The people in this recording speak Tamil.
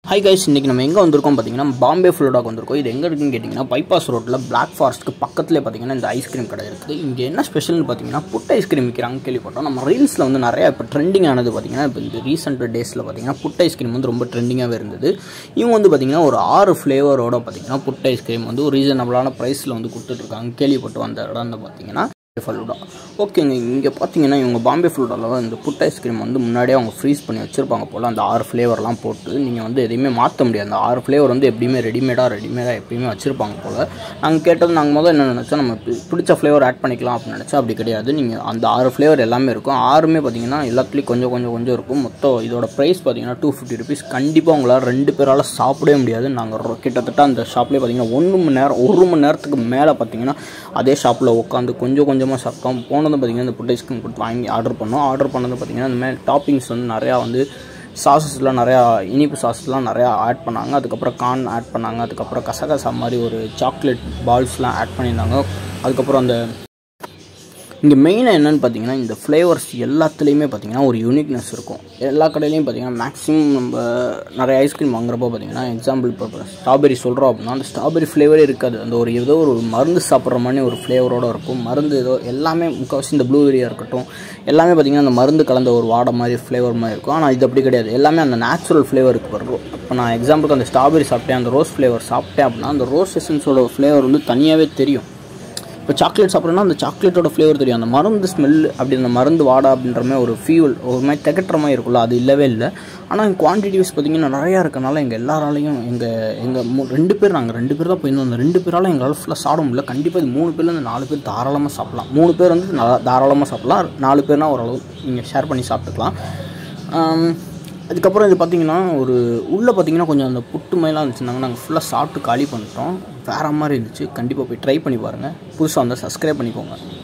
ஹை கைஸ் இன்றைக்கி நம்ம எங்கே வந்திருக்கோம் பார்த்தீங்கன்னா பாம்பே ஃபுல்லோடாக் வந்திருக்கோம் இது எங்கே இருக்குன்னு கேட்டிங்கன்னா பைபாஸ் ரோட்டில் பிளாக் ஃபாரஸ்ட்டுக்கு பக்கத்துலேயே பார்த்தீங்கன்னா இந்த ஐஸ்கிரீம் கடை இருக்குது இங்கே என்ன ஸ்பெஷல்னு பார்த்தீங்கன்னா புட் ஐஸ்கிரீம் விற்கிறாங்க கேள்விப்பட்டோம் நம்ம ரீல்ஸில் வந்து நிறையா இப்போ ட்ரெண்டிங் ஆனது பார்த்தீங்கன்னா இப்போ இந்த ரீசெண்ட் டேஸில் பார்த்தீங்கன்னா புட் ஐஸ்கிரீம் வந்து ரொம்ப ட்ரெண்டிங்காகவே இருந்தது இவங்க வந்து பார்த்தீங்கன்னா ஒரு ஆறு ஃப்ளேவரோட பார்த்தீங்கன்னா புட் ஐஸ்கிரீம் வந்து ஒரு ரீசனபிளான ப்ரைஸில் வந்து கொடுத்துட்ருக்காங்க கேள்விப்பட்டு வந்த இடம் வந்து பார்த்தீங்கன்னா ஃபலூடா ஓகேங்க இங்கே பார்த்தீங்கன்னா இவங்க பாம்பே ஃபுல்லோடாவில் இந்த புட் ஐஸ்கிரீம் வந்து முன்னாடியே அவங்க ஃப்ரீஸ் பண்ணி வச்சுருப்பாங்க போல் அந்த ஆறு ஃப்ளேவர்லாம் போட்டு நீங்கள் வந்து எதையுமே மாற்ற முடியாது அந்த ஆறு ஃப்ளேவர் வந்து எப்படியுமே ரெடிமேடாக ரெடிமேடாக எப்பயுமே வச்சுருப்பாங்க போல் நாங்கள் கேட்டது நாங்கள் முதல்ல என்ன நினச்சோம் நம்ம பி- பிடிச்ச ஃப்ளேவர் ஆட் பண்ணிக்கலாம் அப்படின்னு நினச்சோம் அப்படி கிடையாது நீங்கள் அந்த ஆறு ஃப்ளேவர் எல்லாமே இருக்கும் ஆறுமே பார்த்தீங்கன்னா எல்லாத்துலேயும் கொஞ்சம் கொஞ்சம் கொஞ்சம் இருக்கும் மொத்தம் இதோட ப்ரைஸ் பார்த்தீங்கன்னா டூ ஃபிஃப்டி ருபீஸ் கண்டிப்பாக உங்களால் ரெண்டு பேரால் சாப்பிடவே முடியாது நாங்கள் கிட்டத்தட்ட அந்த ஷாப்லேயே பார்த்தீங்கன்னா ஒன்று மணி நேரம் ஒரு மணி நேரத்துக்கு மேலே பார்த்தீங்கன்னா அதே ஷாப்பில் உட்காந்து கொஞ்சம் கொஞ்சமாக சாப்பிட்டோம் போனதும் பார்த்தீங்கன்னா இந்த புட் ஐஸ்கிரீம் கொடுத்து வாங்கி ஆர்டர் பண்ணோம் ஆர்டர் பண்ணது பார்த்தீங்கன்னா இந்த மாதிரி டாப்பிங்ஸ் வந்து நிறையா வந்து சாசஸ்லாம் நிறையா இனிப்பு சாஸ்லாம் நிறையா ஆட் பண்ணாங்க அதுக்கப்புறம் கார்ன் ஆட் பண்ணாங்க அதுக்கப்புறம் கசகசா மாதிரி ஒரு சாக்லேட் பால்ஸ்லாம் ஆட் பண்ணியிருந்தாங்க அதுக்கப்புறம் அந்த இங்கே மெயினாக என்னென்னு பார்த்தீங்கன்னா இந்த ஃப்ளேவர்ஸ் எல்லாத்துலேயுமே பார்த்தீங்கன்னா ஒரு யூனிக்னஸ் இருக்கும் எல்லா கடையிலையும் பார்த்தீங்கன்னா மேக்ஸிமம் நம்ம நிறைய ஐஸ்கிரீம் வாங்குறப்போ பார்த்தீங்கன்னா எக்ஸாம்பிள் இப்போ ஸ்ட்ராபெரி சொல்கிறோம் அப்படின்னா அந்த ஸ்ட்ராபெரி ஃப்ளேவரே இருக்காது அந்த ஒரு ஏதோ ஒரு மருந்து சாப்பிட்ற மாதிரி ஒரு ஃப்ளேவரோட இருக்கும் மருந்து ஏதோ எல்லாமே முக்கால்வாசி இந்த ப்ளூபெரியாக இருக்கட்டும் எல்லாமே பார்த்தீங்கன்னா அந்த மருந்து கலந்த ஒரு வாடை மாதிரி ஃப்ளேவர் மாதிரி இருக்கும் ஆனால் இது அப்படி கிடையாது எல்லாமே அந்த நேச்சுரல் ஃப்ளேவருக்கு வரும் இப்போ நான் எக்ஸாம்பிளுக்கு அந்த ஸ்ட்ராபெரி சாப்பிட்டேன் அந்த ரோஸ் ஃப்ளேவர் சாப்பிட்டேன் அப்படின்னா அந்த ரோஸ் எசன்ஸோட ஃப்ளேவர் வந்து தனியாகவே தெரியும் இப்போ சாக்லேட் சாப்பிட்றோன்னா அந்த சாக்லேட்டோட ஃப்ளேவர் தெரியும் அந்த மருந்து ஸ்மெல் அப்படி அந்த மருந்து வாடா அப்படின்ற மாதிரி ஒரு ஃபியூல் ஒரு மாதிரி திகட்டுற மாதிரி இருக்கும்ல அது இல்லவே இல்லை ஆனால் குவான்டிட்டிஸ் பார்த்தீங்கன்னா நிறையா இருக்கனால எங்கள் எல்லாராலையும் எங்கள் எங்கள் மூ ரெண்டு பேர் நாங்கள் ரெண்டு பேர் தான் போயிருந்தோம் அந்த ரெண்டு பேரால் எங்களால் ஃபுல்லாக சாப்பிட முடியல கண்டிப்பாக இது மூணு பேர்லேருந்து நாலு பேர் தாராளமாக சாப்பிடலாம் மூணு பேர் வந்து நல்லா தாராளமாக சாப்பிடலாம் நாலு பேர்னா ஓரளவு நீங்கள் ஷேர் பண்ணி சாப்பிட்டுக்கலாம் ஆம், அதுக்கப்புறம் இது பார்த்தீங்கன்னா ஒரு உள்ளே பார்த்தீங்கன்னா கொஞ்சம் அந்த புட்டு மாதிரிலாம் இருந்துச்சுனாங்க நாங்கள் ஃபுல்லாக சாப்பிட்டு காலி பண்ணிட்டோம் வேறு மாதிரி இருந்துச்சு கண்டிப்பாக போய் ட்ரை பண்ணி பாருங்கள் புதுசாக வந்தால் சப்ஸ்கிரைப் பண்ணிக்கோங்க